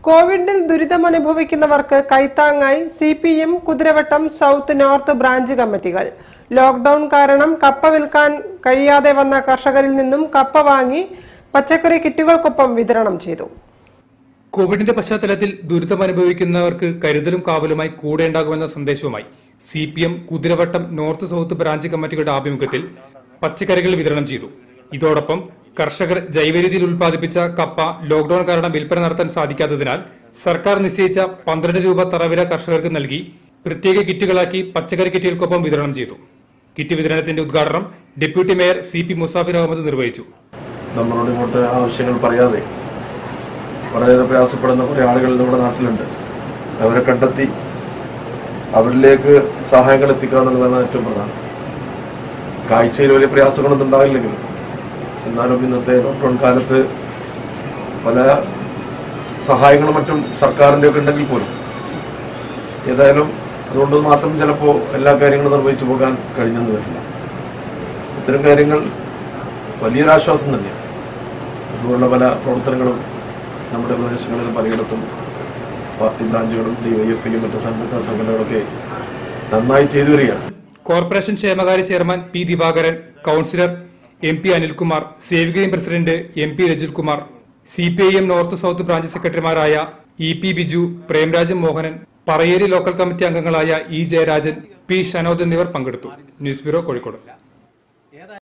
കോവിഡിൽ ദുരിതമനുഭവിക്കുന്നവർക്ക് കൈത്താങ്ങായി C P M Kuthiravattam south north branch കമ്മിറ്റികൾ ലോക്ഡൌൺ കാരണം കപ്പ വിൽക്കാൻ കഴിയാതെ വന്ന കർഷകരിൽ നിന്നും കപ്പ വാങ്ങി പച്ചക്കറി കിറ്റുകൾക്കൊപ്പം വിതരണം ചെയ്തു കോവിഡിന്റെ പശ്ചാത്തലത്തിൽ ദുരിതമനുഭവിക്കുന്നവർക്ക് കരുതലും കാവലുമായി കൂടെ ഉണ്ടാകുമെന്ന സന്ദേശവുമായി C P M Kuthiravattam north south branch കമ്മിറ്റികളുടെ ആഭിമുഖ്യത്തിൽ പച്ചക്കറികൾ വിതരണം ചെയ്തു ഇതോടൊപ്പം കർഷകർ ജൈവരീതിയിൽ ഉൽപ്പാദിപ്പിച്ച കപ്പ ലോക്ഡൌൺ കാരണം വിൽപ്പന നടത്താൻ സാധിക്കാത്തതിനാൽ സർക്കാർ നിശ്ചയിച്ച പന്ത്രണ്ട് രൂപ തറവില കർഷകർക്ക് നൽകി പ്രത്യേക കിറ്റുകളാക്കി പച്ചക്കറി കിറ്റുകൾക്കൊപ്പം വിതരണം ചെയ്തു കിറ്റ് വിതരണത്തിന്റെ ഉദ്ഘാടനം deputy mayor C P Musafir Ahammed നിർവഹിച്ചു നമ്മളോട് ഇങ്ങോട്ട് ആവശ്യങ്ങൾ പറയാതെ വളരെ പ്രയാസപ്പെടുന്ന കുറേ ആളുകൾ നമ്മുടെ നാട്ടിലുണ്ട് അവരെ കണ്ടെത്തി അവരിലേക്ക് സഹായങ്ങൾ എത്തിക്കുക എന്നുള്ളതാണ് ഏറ്റവും പ്രധാനം കാഴ്ചയിൽ വലിയ പ്രയാസങ്ങളൊന്നും ഉണ്ടാകില്ലെങ്കിലും എന്നാലും ഇന്നത്തെ ലോക്ക്ഡൗൺ കാലത്ത് പല സഹായങ്ങളും മറ്റും സർക്കാരിൻ്റെ ഒക്കെ ഉണ്ടെങ്കിൽ പോലും ഏതായാലും അതുകൊണ്ട് മാത്രം ചിലപ്പോൾ എല്ലാ കാര്യങ്ങളും നിർവഹിച്ചു പോകാൻ കഴിഞ്ഞെന്ന് വരില്ല ഇത്തരം കാര്യങ്ങൾ വലിയൊരാശ്വാസം തന്നെയാണ് അതുപോലുള്ള പല പ്രവർത്തനങ്ങളും നമ്മുടെ പ്രദേശങ്ങളിൽ പലയിടത്തും പാർട്ടി ബ്രാഞ്ചുകളും ഡിവൈഎഫ്ഐയും മറ്റു സംഘടനാ സംഘടനകളൊക്കെ നന്നായി ചെയ്തു വരികയാണ് കോർപ്പറേഷൻ ക്ഷേമകാര്യ chairman P Divakaran councillor M P Anilkumar സേവികയും president M P Rajil Kumar C P I M north south branch സെക്രട്ടറിമാരായ E P Biju Premraj Mohanan Parayeri local committee അംഗങ്ങളായ ഇ ജയരാജൻ പി ഷനോദ് എന്നിവർ പങ്കെടുത്തു ന്യൂസ് ബ്യൂറോ കോഴിക്കോട്